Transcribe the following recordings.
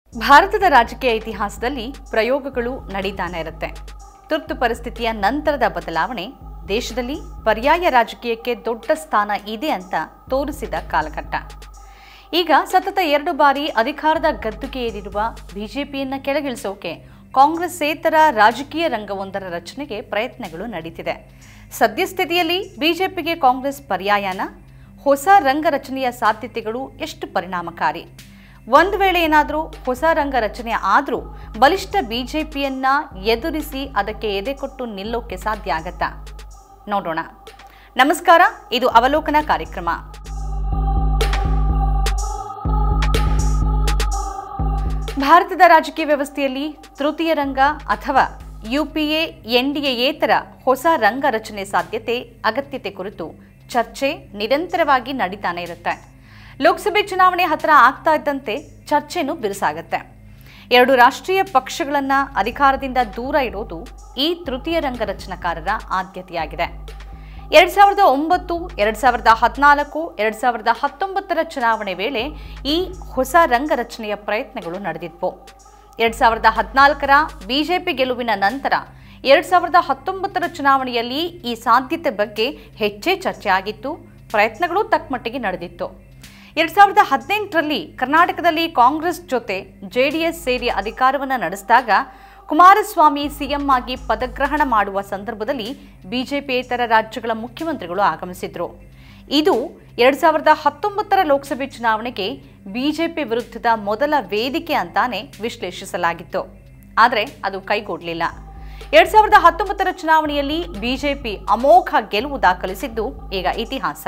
ಭಾರತದ ರಾಜಕೀಯ ಇತಿಹಾಸದಲ್ಲಿ ಪ್ರಯೋಗಗಳು ನಡೀತಾನೆ ಇರುತ್ತೆ ತುರ್ತು ಪರಿಸ್ಥಿತಿಯ ನಂತರದ ಬದಲಾವಣೆ ದೇಶದಲ್ಲಿ ಪರ್ಯಾಯ ರಾಜಕೀಯಕ್ಕೆ ದೊಡ್ಡ ಸ್ಥಾನ ಇದೆ ಅಂತ ತೋರಿಸಿದ ಕಾಲಘಟ್ಟ ಈಗ ಸತತ ಎರಡು ಬಾರಿ ಅಧಿಕಾರದ ಗದ್ದುಗೆ ಏರಿರುವ ಬಿಜೆಪಿಯನ್ನ ಕೆಳಗಿಳಿಸೋಕೆ ಕಾಂಗ್ರೆಸ್ಸೇತರ ರಾಜಕೀಯ ರಂಗವೊಂದರ ರಚನೆಗೆ ಪ್ರಯತ್ನಗಳು ನಡೀತಿದೆ ಸದ್ಯಸ್ಥಿತಿಯಲ್ಲಿ ಬಿಜೆಪಿಗೆ ಕಾಂಗ್ರೆಸ್ ಪರ್ಯಾಯನ ಹೊಸ ರಂಗ ರಚನೆಯ ಸಾಧ್ಯತೆಗಳು ಎಷ್ಟು ಪರಿಣಾಮಕಾರಿ ಒಂದು ವೇಳೆ ಏನಾದರೂ ಹೊಸ ರಂಗ ರಚನೆ ಆದರೂ ಬಲಿಷ್ಠ ಬಿಜೆಪಿಯನ್ನ ಎದುರಿಸಿ ಅದಕ್ಕೆ ಎದೆ ಕೊಟ್ಟು ನಿಲ್ಲೋಕೆ ಸಾಧ್ಯ ಆಗತ್ತಾ ನೋಡೋಣ ನಮಸ್ಕಾರ ಇದು ಅವಲೋಕನ ಕಾರ್ಯಕ್ರಮ ಭಾರತದ ರಾಜಕೀಯ ವ್ಯವಸ್ಥೆಯಲ್ಲಿ ತೃತೀಯ ರಂಗ ಅಥವಾ ಯುಪಿಎ ಎನ್ಡಿಎಯೇತರ ಹೊಸ ರಂಗ ರಚನೆ ಸಾಧ್ಯತೆ ಅಗತ್ಯತೆ ಕುರಿತು ಚರ್ಚೆ ನಿರಂತರವಾಗಿ ನಡೀತಾನೆ ಇರುತ್ತೆ ಲೋಕಸಭೆ ಚುನಾವಣೆ ಹತ್ರ ಆಗ್ತಾ ಇದ್ದಂತೆ ಚರ್ಚೆನೂ ಬಿರುಸಾಗತ್ತೆ ಎರಡು ರಾಷ್ಟ್ರೀಯ ಪಕ್ಷಗಳನ್ನ ಅಧಿಕಾರದಿಂದ ದೂರ ಇಡೋದು ಈ ತೃತೀಯ ರಂಗ ರಚನಾಕಾರರ ಆದ್ಯತೆಯಾಗಿದೆ ಎರಡ್ ಸಾವಿರದ ಒಂಬತ್ತು ಎರಡ್ ಸಾವಿರದ ಹದಿನಾಲ್ಕು ಎರಡ್ ಸಾವಿರದ ಹತ್ತೊಂಬತ್ತರ ಚುನಾವಣೆ ವೇಳೆ ಈ ಹೊಸ ರಂಗ ರಚನೆಯ ಪ್ರಯತ್ನಗಳು ನಡೆದಿದ್ವು ಎರಡ್ ಸಾವಿರದ ಹದಿನಾಲ್ಕರ ಬಿಜೆಪಿ ಗೆಲುವಿನ ನಂತರ ಎರಡ್ ಸಾವಿರದ ಹತ್ತೊಂಬತ್ತರ ಚುನಾವಣೆಯಲ್ಲಿ ಈ ಸಾಧ್ಯತೆ ಬಗ್ಗೆ ಹೆಚ್ಚೇ ಚರ್ಚೆ ಆಗಿತ್ತು ಪ್ರಯತ್ನಗಳು ತಕ್ಕಮಟ್ಟಿಗೆ ನಡೆದಿತ್ತು ಎರಡ್ ಸಾವಿರದ ಹದಿನೆಂಟರಲ್ಲಿ ಕರ್ನಾಟಕದಲ್ಲಿ ಕಾಂಗ್ರೆಸ್ ಜೊತೆ ಜೆಡಿಎಸ್ ಸೇರಿ ಅಧಿಕಾರವನ್ನು ನಡೆಸಿದಾಗ ಕುಮಾರಸ್ವಾಮಿ ಸಿಎಂ ಆಗಿ ಪದಗ್ರಹಣ ಮಾಡುವ ಸಂದರ್ಭದಲ್ಲಿ ಬಿಜೆಪಿಯೇತರ ರಾಜ್ಯಗಳ ಮುಖ್ಯಮಂತ್ರಿಗಳು ಆಗಮಿಸಿದ್ರು ಇದು ಎರಡ್ ಸಾವಿರದ ಹತ್ತೊಂಬತ್ತರ ಲೋಕಸಭೆ ಚುನಾವಣೆಗೆ ಬಿಜೆಪಿ ವಿರುದ್ಧದ ಮೊದಲ ವೇದಿಕೆ ಅಂತಾನೆ ವಿಶ್ಲೇಷಿಸಲಾಗಿತ್ತು ಆದರೆ ಅದು ಕೈಗೂಡಲಿಲ್ಲ ಎರಡ್ ಸಾವಿರದ ಹತ್ತೊಂಬತ್ತರ ಚುನಾವಣೆಯಲ್ಲಿ ಬಿಜೆಪಿ ಅಮೋಘ ಗೆಲುವು ದಾಖಲಿಸಿದ್ದು ಈಗ ಇತಿಹಾಸ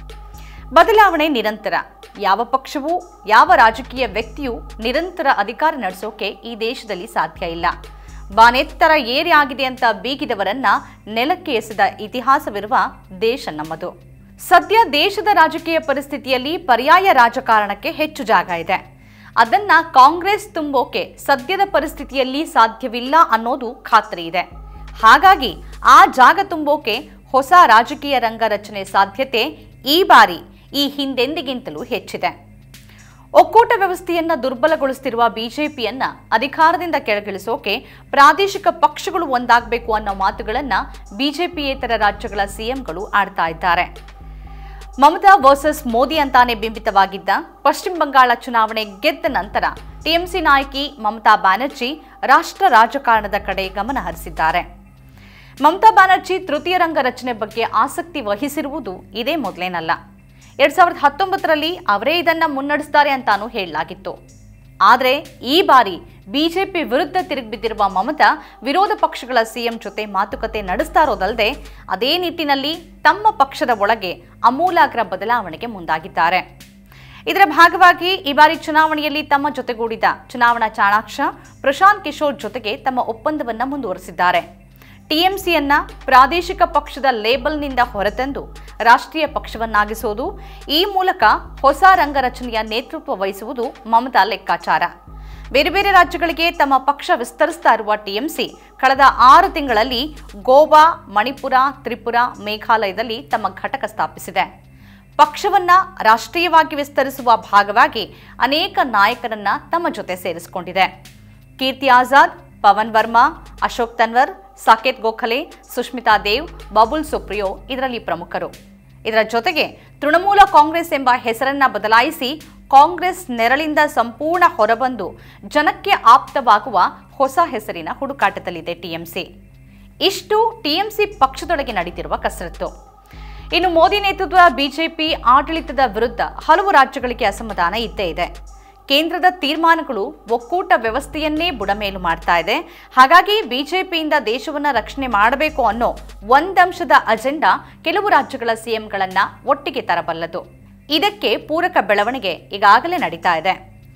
ಬದಲಾವಣೆ ನಿರಂತರ ಯಾವ ಪಕ್ಷವೂ ಯಾವ ರಾಜಕೀಯ ವ್ಯಕ್ತಿಯೂ ನಿರಂತರ ಅಧಿಕಾರ ನಡೆಸೋಕೆ ಈ ದೇಶದಲ್ಲಿ ಸಾಧ್ಯ ಇಲ್ಲ ಬಾನೆತ್ತರ ಏರಿ ಆಗಿದೆ ಅಂತ ಬೀಗಿದವರನ್ನ ನೆಲಕ್ಕೆ ಎಸೆದ ಇತಿಹಾಸವಿರುವ ದೇಶ ನಮ್ಮದು ಸದ್ಯ ದೇಶದ ರಾಜಕೀಯ ಪರಿಸ್ಥಿತಿಯಲ್ಲಿ ಪರ್ಯಾಯ ರಾಜಕಾರಣಕ್ಕೆ ಹೆಚ್ಚು ಜಾಗ ಇದೆ ಅದನ್ನ ಕಾಂಗ್ರೆಸ್ ತುಂಬೋಕೆ ಸದ್ಯದ ಪರಿಸ್ಥಿತಿಯಲ್ಲಿ ಸಾಧ್ಯವಿಲ್ಲ ಅನ್ನೋದು ಖಾತ್ರಿ ಇದೆ ಹಾಗಾಗಿ ಆ ಜಾಗ ತುಂಬೋಕೆ ಹೊಸ ರಾಜಕೀಯ ರಂಗ ರಚನೆ ಸಾಧ್ಯತೆ ಈ ಬಾರಿ ಈ ಹಿಂದೆಂದಿಗಿಂತಲೂ ಹೆಚ್ಚಿದೆ ಒಕ್ಕೂಟ ವ್ಯವಸ್ಥೆಯನ್ನ ದುರ್ಬಲಗೊಳಿಸುತ್ತಿರುವ ಬಿಜೆಪಿಯನ್ನ ಅಧಿಕಾರದಿಂದ ಕೆಳಗಿಳಿಸೋಕೆ ಪ್ರಾದೇಶಿಕ ಪಕ್ಷಗಳು ಒಂದಾಗಬೇಕು ಅನ್ನೋ ಮಾತುಗಳನ್ನ ಬಿಜೆಪಿಯೇತರ ರಾಜ್ಯಗಳ ಸಿಎಂಗಳು ಆಡ್ತಾ ಇದ್ದಾರೆ ಮಮತಾ ವರ್ಸಸ್ ಮೋದಿ ಅಂತಾನೆ ಬಿಂಬಿತವಾಗಿದ್ದ ಪಶ್ಚಿಮ ಬಂಗಾಳ ಚುನಾವಣೆ ಗೆದ್ದ ನಂತರ ಟಿಎಂಸಿ ನಾಯಕಿ ಮಮತಾ ಬ್ಯಾನರ್ಜಿ ರಾಷ್ಟ್ರ ರಾಜಕಾರಣದ ಕಡೆ ಗಮನ ಹರಿಸಿದ್ದಾರೆ ಮಮತಾ ಬ್ಯಾನರ್ಜಿ ತೃತೀಯ ರಂಗ ರಚನೆ ಬಗ್ಗೆ ಆಸಕ್ತಿ ವಹಿಸಿರುವುದು ಇದೇ ಮೊದಲೇನಲ್ಲ ಎರಡ್ ಸಾವಿರದ ಹತ್ತೊಂಬತ್ತರಲ್ಲಿ ಅವರೇ ಇದನ್ನ ಮುನ್ನಡೆಸ್ತಾರೆ ಅಂತಾನೂ ಹೇಳಲಾಗಿತ್ತು ಆದರೆ ಈ ಬಾರಿ ಬಿಜೆಪಿ ವಿರುದ್ಧ ತಿರುಗಿಬಿದ್ದಿರುವ ಮಮತಾ ವಿರೋಧ ಪಕ್ಷಗಳ ಸಿಎಂ ಜೊತೆ ಮಾತುಕತೆ ನಡೆಸ್ತಾ ಇರೋದಲ್ಲದೆ ಅದೇ ನಿಟ್ಟಿನಲ್ಲಿ ತಮ್ಮ ಪಕ್ಷದ ಒಳಗೆ ಅಮೂಲಾಗ್ರ ಬದಲಾವಣೆಗೆ ಮುಂದಾಗಿದ್ದಾರೆ ಇದರ ಭಾಗವಾಗಿ ಈ ಬಾರಿ ಚುನಾವಣೆಯಲ್ಲಿ ತಮ್ಮ ಜೊತೆಗೂಡಿದ ಚುನಾವಣಾ ಚಾಣಾಕ್ಷ ಪ್ರಶಾಂತ್ ಕಿಶೋರ್ ಜೊತೆಗೆ ತಮ್ಮ ಒಪ್ಪಂದವನ್ನ ಮುಂದುವರೆಸಿದ್ದಾರೆ ಟಿಎಂಸಿಯನ್ನ ಪ್ರಾದೇಶಿಕ ಪಕ್ಷದ ಲೇಬಲ್ನಿಂದ ಹೊರತಂದು ರಾಷ್ಟ್ರೀಯ ಪಕ್ಷವನ್ನಾಗಿಸುವುದು ಈ ಮೂಲಕ ಹೊಸ ರಂಗ ರಚನೆಯ ನೇತೃತ್ವ ವಹಿಸುವುದು ಮಮತಾ ಲೆಕ್ಕಾಚಾರ ಬೇರೆ ಬೇರೆ ರಾಜ್ಯಗಳಿಗೆ ತಮ್ಮ ಪಕ್ಷ ವಿಸ್ತರಿಸ್ತಾ ಇರುವ ಟಿಎಂಸಿ ಕಳೆದ ಆರು ತಿಂಗಳಲ್ಲಿ ಗೋವಾ ಮಣಿಪುರ ತ್ರಿಪುರ ಮೇಘಾಲಯದಲ್ಲಿ ತಮ್ಮ ಘಟಕ ಸ್ಥಾಪಿಸಿದೆ ಪಕ್ಷವನ್ನ ರಾಷ್ಟ್ರೀಯವಾಗಿ ವಿಸ್ತರಿಸುವ ಭಾಗವಾಗಿ ಅನೇಕ ನಾಯಕರನ್ನ ತಮ್ಮ ಜೊತೆ ಸೇರಿಸಿಕೊಂಡಿದೆ ಕೀರ್ತಿ ಆಜಾದ್ ಪವನ್ ವರ್ಮಾ ಅಶೋಕ್ ತನ್ವರ್ ಸಾಕೇತ್ ಗೋಖಲೆ ಸುಷ್ಮಿತಾ ದೇವ್ ಬಬುಲ್ ಸುಪ್ರಿಯೋ ಇದರಲ್ಲಿ ಪ್ರಮುಖರು ಇದರ ಜೊತೆಗೆ ತೃಣಮೂಲ ಕಾಂಗ್ರೆಸ್ ಎಂಬ ಹೆಸರನ್ನ ಬದಲಾಯಿಸಿ ಕಾಂಗ್ರೆಸ್ ನೆರಳಿಂದ ಸಂಪೂರ್ಣ ಹೊರಬಂದು ಜನಕ್ಕೆ ಆಪ್ತವಾಗುವ ಹೊಸ ಹೆಸರಿನ ಹುಡುಕಾಟದಲ್ಲಿದೆ ಟಿಎಂಸಿ ಇಷ್ಟು ಟಿಎಂಸಿ ಪಕ್ಷದೊಳಗೆ ನಡೀತಿರುವ ಕಸರತ್ತು ಇನ್ನು ಮೋದಿ ನೇತೃತ್ವದ ಬಿಜೆಪಿ ಆಡಳಿತದ ವಿರುದ್ಧ ಹಲವು ರಾಜ್ಯಗಳಿಗೆ ಅಸಮಾಧಾನ ಇದ್ದೇ ಇದೆ ಕೇಂದ್ರದ ತೀರ್ಮಾನಗಳು ಒಕ್ಕೂಟ ವ್ಯವಸ್ಥೆಯನ್ನೇ ಬುಡಮೇಲು ಮಾಡ್ತಾ ಇದೆ ಹಾಗಾಗಿ ಬಿಜೆಪಿಯಿಂದ ದೇಶವನ್ನ ರಕ್ಷಣೆ ಮಾಡಬೇಕು ಅನ್ನೋ ಒಂದಂಶದ ಅಜೆಂಡಾ ಕೆಲವು ರಾಜ್ಯಗಳ ಸಿಎಂಗಳನ್ನ ಒಟ್ಟಿಗೆ ತರಬಲ್ಲದು ಇದಕ್ಕೆ ಪೂರಕ ಬೆಳವಣಿಗೆ ಈಗಾಗಲೇ ನಡೀತಾ ಇದೆ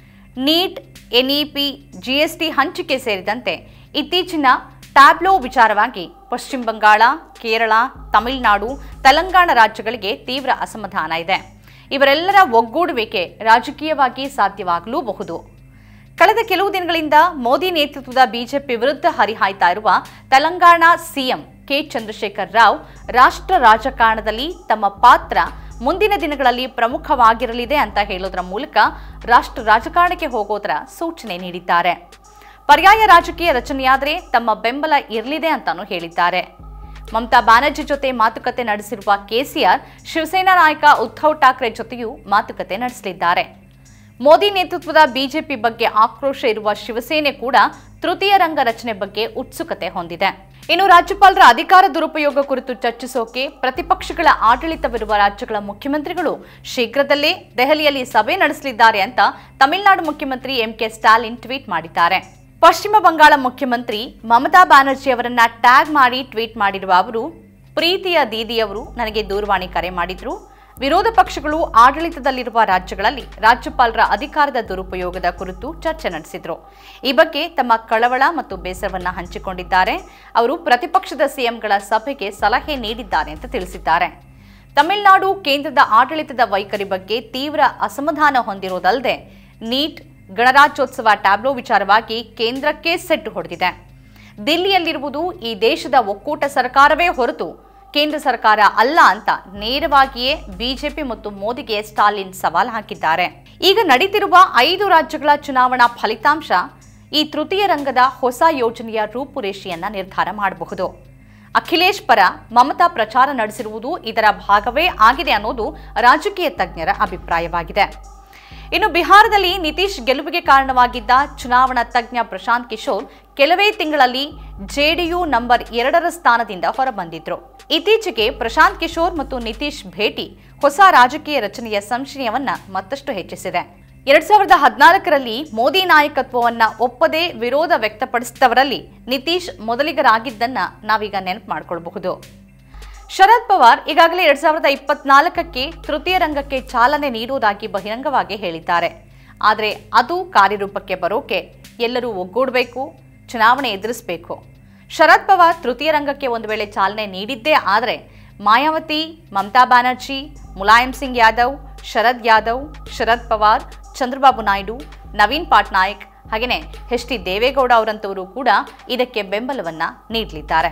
ನೀಟ್ ಎನ್ಇಪಿ ಜಿಎಸ್ಟಿ ಹಂಚಿಕೆ ಸೇರಿದಂತೆ ಇತ್ತೀಚಿನ ಟ್ಯಾಬ್ಲೋ ವಿಚಾರವಾಗಿ ಪಶ್ಚಿಮ ಬಂಗಾಳ ಕೇರಳ ತಮಿಳುನಾಡು ತೆಲಂಗಾಣ ರಾಜ್ಯಗಳಿಗೆ ತೀವ್ರ ಅಸಮಾಧಾನ ಇದೆ ಇವರೆಲ್ಲರ ಒಗ್ಗೂಡುವಿಕೆ ರಾಜಕೀಯವಾಗಿ ಸಾಧ್ಯವಾಗಲೂಬಹುದು ಕಳೆದ ಕೆಲವು ದಿನಗಳಿಂದ ಮೋದಿ ನೇತೃತ್ವದ ಬಿಜೆಪಿ ವಿರುದ್ಧ ಹರಿಹಾಯ್ತಾ ಇರುವ ತೆಲಂಗಾಣ ಸಿಎಂ ಕೆ ಚಂದ್ರಶೇಖರ್ ರಾವ್ ರಾಷ್ಟ್ರ ರಾಜಕಾರಣದಲ್ಲಿ ತಮ್ಮ ಪಾತ್ರ ಮುಂದಿನ ದಿನಗಳಲ್ಲಿ ಪ್ರಮುಖವಾಗಿರಲಿದೆ ಅಂತ ಹೇಳೋದ್ರ ಮೂಲಕ ರಾಷ್ಟ್ರ ರಾಜಕಾರಣಕ್ಕೆ ಹೋಗೋದ್ರ ಸೂಚನೆ ನೀಡಿದ್ದಾರೆ ಪರ್ಯಾಯ ರಾಜಕೀಯ ರಚನೆಯಾದರೆ ತಮ್ಮ ಬೆಂಬಲ ಇರಲಿದೆ ಅಂತಾನೂ ಹೇಳಿದ್ದಾರೆ ಮಮತಾ ಬ್ಯಾನರ್ಜಿ ಜೊತೆ ಮಾತುಕತೆ ನಡೆಸಿರುವ ಕೆಸಿಆರ್ ಶಿವಸೇನಾ ನಾಯಕ ಉದ್ಧವ್ ಠಾಕ್ರೆ ಜೊತೆಯೂ ಮಾತುಕತೆ ನಡೆಸಲಿದ್ದಾರೆ ಮೋದಿ ನೇತೃತ್ವದ ಬಿಜೆಪಿ ಬಗ್ಗೆ ಆಕ್ರೋಶ ಇರುವ ಶಿವಸೇನೆ ಕೂಡ ತೃತೀಯ ರಂಗ ರಚನೆ ಬಗ್ಗೆ ಉತ್ಸುಕತೆ ಹೊಂದಿದೆ ಇನ್ನು ರಾಜ್ಯಪಾಲರ ಅಧಿಕಾರ ದುರುಪಯೋಗ ಕುರಿತು ಚರ್ಚಿಸೋಕೆ ಪ್ರತಿಪಕ್ಷಗಳ ಆಡಳಿತವಿರುವ ರಾಜ್ಯಗಳ ಮುಖ್ಯಮಂತ್ರಿಗಳು ಶೀಘ್ರದಲ್ಲೇ ದೆಹಲಿಯಲ್ಲಿ ಸಭೆ ನಡೆಸಲಿದ್ದಾರೆ ಅಂತ ತಮಿಳುನಾಡು ಮುಖ್ಯಮಂತ್ರಿ ಎಂಕೆ ಸ್ಟಾಲಿನ್ ಟ್ವೀಟ್ ಮಾಡಿದ್ದಾರೆ ಪಶ್ಚಿಮ ಬಂಗಾಳ ಮುಖ್ಯಮಂತ್ರಿ ಮಮತಾ ಬ್ಯಾನರ್ಜಿ ಅವರನ್ನ ಟ್ಯಾಗ್ ಮಾಡಿ ಟ್ವೀಟ್ ಮಾಡಿರುವ ಅವರು ಪ್ರೀತಿಯ ದೀದಿಯವರು ನನಗೆ ದೂರವಾಣಿ ಕರೆ ಮಾಡಿದ್ರು ವಿರೋಧ ಪಕ್ಷಗಳು ಆಡಳಿತದಲ್ಲಿರುವ ರಾಜ್ಯಗಳಲ್ಲಿ ರಾಜ್ಯಪಾಲರ ಅಧಿಕಾರದ ದುರುಪಯೋಗದ ಕುರಿತು ಚರ್ಚೆ ನಡೆಸಿದ್ರು ಈ ಬಗ್ಗೆ ತಮ್ಮ ಕಳವಳ ಮತ್ತು ಬೇಸರವನ್ನ ಹಂಚಿಕೊಂಡಿದ್ದಾರೆ ಅವರು ಪ್ರತಿಪಕ್ಷದ ಸಿಎಂಗಳ ಸಭೆಗೆ ಸಲಹೆ ನೀಡಿದ್ದಾರೆ ಅಂತ ತಿಳಿಸಿದ್ದಾರೆ ತಮಿಳುನಾಡು ಕೇಂದ್ರದ ಆಡಳಿತದ ವೈಖರಿ ಬಗ್ಗೆ ತೀವ್ರ ಅಸಮಾಧಾನ ಹೊಂದಿರೋದಲ್ಲದೆ ನೀಟ್ ಗಣರಾಜ್ಯೋತ್ಸವ ಟ್ಯಾಬ್ಲೋ ವಿಚಾರವಾಗಿ ಕೇಂದ್ರಕ್ಕೆ ಸೆಟ್ಟು ಹೊಡೆದಿದೆ ದಿಲ್ಲಿಯಲ್ಲಿರುವುದು ಈ ದೇಶದ ಒಕ್ಕೂಟ ಸರ್ಕಾರವೇ ಹೊರತು ಕೇಂದ್ರ ಸರ್ಕಾರ ಅಲ್ಲ ಅಂತ ನೇರವಾಗಿಯೇ ಬಿಜೆಪಿ ಮತ್ತು ಮೋದಿಗೆ ಸ್ಟಾಲಿನ್ ಸವಾಲ್ ಹಾಕಿದ್ದಾರೆ ಈಗ ನಡೀತಿರುವ ಐದು ರಾಜ್ಯಗಳ ಚುನಾವಣಾ ಫಲಿತಾಂಶ ಈ ತೃತೀಯ ರಂಗದ ಹೊಸ ಯೋಜನೆಯ ರೂಪುರೇಷೆಯನ್ನ ನಿರ್ಧಾರ ಮಾಡಬಹುದು ಅಖಿಲೇಶ್ ಪರ ಮಮತಾ ಪ್ರಚಾರ ನಡೆಸಿರುವುದು ಇದರ ಭಾಗವೇ ಆಗಿದೆ ಅನ್ನೋದು ರಾಜಕೀಯ ತಜ್ಞರ ಅಭಿಪ್ರಾಯವಾಗಿದೆ ಇನ್ನು ಬಿಹಾರದಲ್ಲಿ ನಿತೀಶ್ ಗೆಲುವಿಗೆ ಕಾರಣವಾಗಿದ್ದ ಚುನಾವಣಾ ತಜ್ಞ ಪ್ರಶಾಂತ್ ಕಿಶೋರ್ ಕೆಲವೇ ತಿಂಗಳಲ್ಲಿ ಜೆಡಿಯು ನಂಬರ್ ಎರಡರ ಸ್ಥಾನದಿಂದ ಹೊರಬಂದಿದ್ರು ಇತ್ತೀಚೆಗೆ ಪ್ರಶಾಂತ್ ಕಿಶೋರ್ ಮತ್ತು ನಿತೀಶ್ ಭೇಟಿ ಹೊಸ ರಾಜಕೀಯ ರಚನೆಯ ಸಂಶಯವನ್ನ ಮತ್ತಷ್ಟು ಹೆಚ್ಚಿಸಿದೆ ಎರಡ್ ಸಾವಿರದ ಹದಿನಾಲ್ಕರಲ್ಲಿ ಮೋದಿ ನಾಯಕತ್ವವನ್ನ ಒಪ್ಪದೇ ವಿರೋಧ ವ್ಯಕ್ತಪಡಿಸಿದವರಲ್ಲಿ ನಿತೀಶ್ ಮೊದಲಿಗರಾಗಿದ್ದನ್ನ ನಾವೀಗ ನೆನಪು ಮಾಡಿಕೊಳ್ಳಬಹುದು ಶರದ್ ಪವಾರ್ ಈಗಾಗಲೇ ಎರಡ್ ಸಾವಿರದ ಇಪ್ಪತ್ನಾಲ್ಕಕ್ಕೆ ತೃತೀಯ ರಂಗಕ್ಕೆ ಚಾಲನೆ ನೀಡುವುದಾಗಿ ಬಹಿರಂಗವಾಗಿ ಹೇಳಿದ್ದಾರೆ ಆದರೆ ಅದು ಕಾರ್ಯರೂಪಕ್ಕೆ ಬರೋಕೆ ಎಲ್ಲರೂ ಒಗ್ಗೂಡಬೇಕು ಚುನಾವಣೆ ಎದುರಿಸಬೇಕು ಶರದ್ ಪವಾರ್ ತೃತೀಯ ರಂಗಕ್ಕೆ ಒಂದು ವೇಳೆ ಚಾಲನೆ ನೀಡಿದ್ದೇ ಆದರೆ ಮಾಯಾವತಿ ಮಮತಾ ಬ್ಯಾನರ್ಜಿ ಮುಲಾಯಂ ಸಿಂಗ್ ಯಾದವ್ ಶರದ್ ಯಾದವ್ ಶರದ್ ಪವಾರ್ ಚಂದ್ರಬಾಬು ನಾಯ್ಡು ನವೀನ್ ಪಟ್ನಾಯಕ್ ಹಾಗೆಯೇ ಎಚ್ ಡಿ ದೇವೇಗೌಡ ಅವರಂತವರು ಕೂಡ ಇದಕ್ಕೆ ಬೆಂಬಲವನ್ನ ನೀಡಲಿದ್ದಾರೆ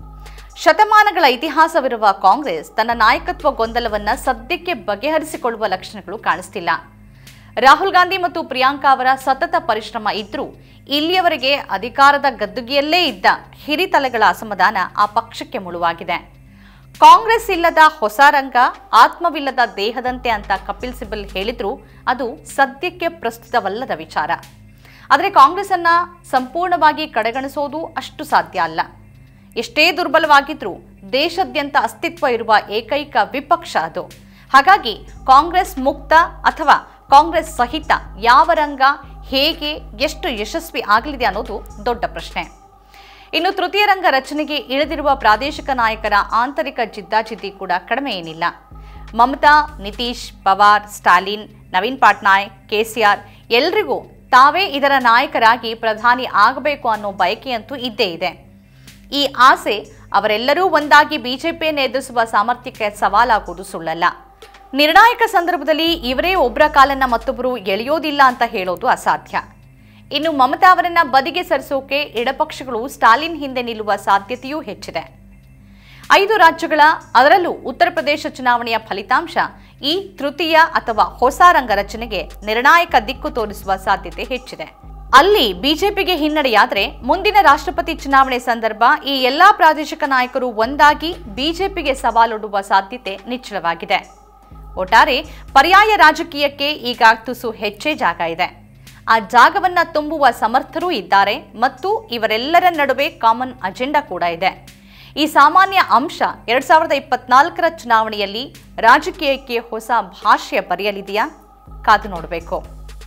ಶತಮಾನಗಳ ಇತಿಹಾಸವಿರುವ ಕಾಂಗ್ರೆಸ್ ತನ್ನ ನಾಯಕತ್ವ ಗೊಂದಲವನ್ನ ಸದ್ಯಕ್ಕೆ ಬಗೆಹರಿಸಿಕೊಳ್ಳುವ ಲಕ್ಷಣಗಳು ಕಾಣಿಸ್ತಿಲ್ಲ ರಾಹುಲ್ ಗಾಂಧಿ ಮತ್ತು ಪ್ರಿಯಾಂಕಾ ಅವರ ಸತತ ಪರಿಶ್ರಮ ಇದ್ರೂ ಇಲ್ಲಿಯವರೆಗೆ ಅಧಿಕಾರದ ಗದ್ದುಗೆಯಲ್ಲೇ ಇದ್ದ ಹಿರಿತಲೆಗಳ ಅಸಮಾಧಾನ ಆ ಪಕ್ಷಕ್ಕೆ ಮುಳುವಾಗಿದೆ ಕಾಂಗ್ರೆಸ್ ಇಲ್ಲದ ಹೊಸ ರಂಗ ಆತ್ಮವಿಲ್ಲದ ದೇಹದಂತೆ ಅಂತ ಕಪಿಲ್ ಸಿಬಲ್ ಹೇಳಿದ್ರು ಅದು ಸದ್ಯಕ್ಕೆ ಪ್ರಸ್ತುತವಲ್ಲದ ವಿಚಾರ ಆದರೆ ಕಾಂಗ್ರೆಸ್ ಅನ್ನ ಸಂಪೂರ್ಣವಾಗಿ ಕಡೆಗಣಿಸೋದು ಅಷ್ಟು ಸಾಧ್ಯ ಅಲ್ಲ ಎಷ್ಟೇ ದುರ್ಬಲವಾಗಿದ್ರೂ ದೇಶಾದ್ಯಂತ ಅಸ್ತಿತ್ವ ಇರುವ ಏಕೈಕ ವಿಪಕ್ಷ ಅದು ಹಾಗಾಗಿ ಕಾಂಗ್ರೆಸ್ ಮುಕ್ತ ಅಥವಾ ಕಾಂಗ್ರೆಸ್ ಸಹಿತ ಯಾವ ರಂಗ ಹೇಗೆ ಎಷ್ಟು ಯಶಸ್ವಿ ಆಗಲಿದೆ ಅನ್ನೋದು ದೊಡ್ಡ ಪ್ರಶ್ನೆ ಇನ್ನು ತೃತೀಯ ರಂಗ ರಚನೆಗೆ ಇಳಿದಿರುವ ಪ್ರಾದೇಶಿಕ ನಾಯಕರ ಆಂತರಿಕ ಜಿದ್ದಾಜಿದ್ದಿ ಕೂಡ ಕಡಿಮೆ ಏನಿಲ್ಲ ಮಮತಾ ನಿತೀಶ್ ಪವಾರ್ ಸ್ಟಾಲಿನ್ ನವೀನ್ ಪಟ್ನಾಯಕ್ ಕೆಸಿಆರ್ ಎಲ್ರಿಗೂ ತಾವೇ ಇದರ ನಾಯಕರಾಗಿ ಪ್ರಧಾನಿ ಆಗಬೇಕು ಅನ್ನೋ ಬಯಕೆಯಂತೂ ಇದ್ದೇ ಇದೆ ಈ ಆಸೆ ಅವರೆಲ್ಲರೂ ಒಂದಾಗಿ ಬಿಜೆಪಿಯನ್ನು ಎದುರಿಸುವ ಸಾಮರ್ಥ್ಯಕ್ಕೆ ಸವಾಲಾಗುವುದು ಸುಳ್ಳಲ್ಲ ನಿರ್ಣಾಯಕ ಸಂದರ್ಭದಲ್ಲಿ ಇವರೇ ಒಬ್ಬರ ಕಾಲನ್ನ ಮತ್ತೊಬ್ಬರು ಎಳೆಯೋದಿಲ್ಲ ಅಂತ ಹೇಳೋದು ಅಸಾಧ್ಯ ಇನ್ನು ಮಮತಾ ಅವರನ್ನ ಬದಿಗೆ ಸರಿಸೋಕೆ ಎಡಪಕ್ಷಗಳು ಸ್ಟಾಲಿನ್ ಹಿಂದೆ ನಿಲ್ಲುವ ಸಾಧ್ಯತೆಯೂ ಹೆಚ್ಚಿದೆ ಐದು ರಾಜ್ಯಗಳ ಅದರಲ್ಲೂ ಉತ್ತರ ಪ್ರದೇಶ ಚುನಾವಣೆಯ ಫಲಿತಾಂಶ ಈ ತೃತೀಯ ಅಥವಾ ಹೊಸ ರಂಗ ರಚನೆಗೆ ನಿರ್ಣಾಯಕ ದಿಕ್ಕು ತೋರಿಸುವ ಸಾಧ್ಯತೆ ಹೆಚ್ಚಿದೆ ಅಲ್ಲಿ ಬಿಜೆಪಿಗೆ ಹಿನ್ನಡೆಯಾದರೆ ಮುಂದಿನ ರಾಷ್ಟ್ರಪತಿ ಚುನಾವಣೆ ಸಂದರ್ಭ ಈ ಎಲ್ಲಾ ಪ್ರಾದೇಶಿಕ ನಾಯಕರು ಒಂದಾಗಿ ಬಿಜೆಪಿಗೆ ಸವಾಲೊಡ್ಡುವ ಸಾಧ್ಯತೆ ನಿಚ್ಚಳವಾಗಿದೆ ಒಟ್ಟಾರೆ ಪರ್ಯಾಯ ರಾಜಕೀಯಕ್ಕೆ ಈಗ ತುಸು ಹೆಚ್ಚೇ ಜಾಗ ಇದೆ ಆ ಜಾಗವನ್ನ ತುಂಬುವ ಸಮರ್ಥರೂ ಇದ್ದಾರೆ ಮತ್ತು ಇವರೆಲ್ಲರ ನಡುವೆ ಕಾಮನ್ ಅಜೆಂಡಾ ಕೂಡ ಇದೆ ಈ ಸಾಮಾನ್ಯ ಅಂಶ ಎರಡ್ ಸಾವಿರದ ಇಪ್ಪತ್ನಾಲ್ಕರ ಚುನಾವಣೆಯಲ್ಲಿ ರಾಜಕೀಯಕ್ಕೆ ಹೊಸ ಭಾಷ್ಯ ಬರೆಯಲಿದೆಯಾ ಕಾದು ನೋಡಬೇಕು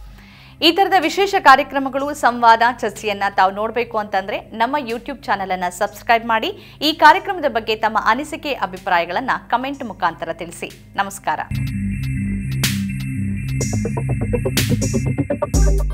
ಈ ಥರದ ವಿಶೇಷ ಕಾರ್ಯಕ್ರಮಗಳು ಸಂವಾದ ಚರ್ಚೆಯನ್ನ ತಾವು ನೋಡಬೇಕು ಅಂತಂದ್ರೆ ನಮ್ಮ ಯೂಟ್ಯೂಬ್ ಚಾನೆಲ್ ಅನ್ನ ಸಬ್ಸ್ಕ್ರೈಬ್ ಮಾಡಿ ಈ ಕಾರ್ಯಕ್ರಮದ ಬಗ್ಗೆ ತಮ್ಮ ಅನಿಸಿಕೆ ಅಭಿಪ್ರಾಯಗಳನ್ನ ಕಮೆಂಟ್ ಮುಖಾಂತರ ತಿಳಿಸಿ ನಮಸ್ಕಾರ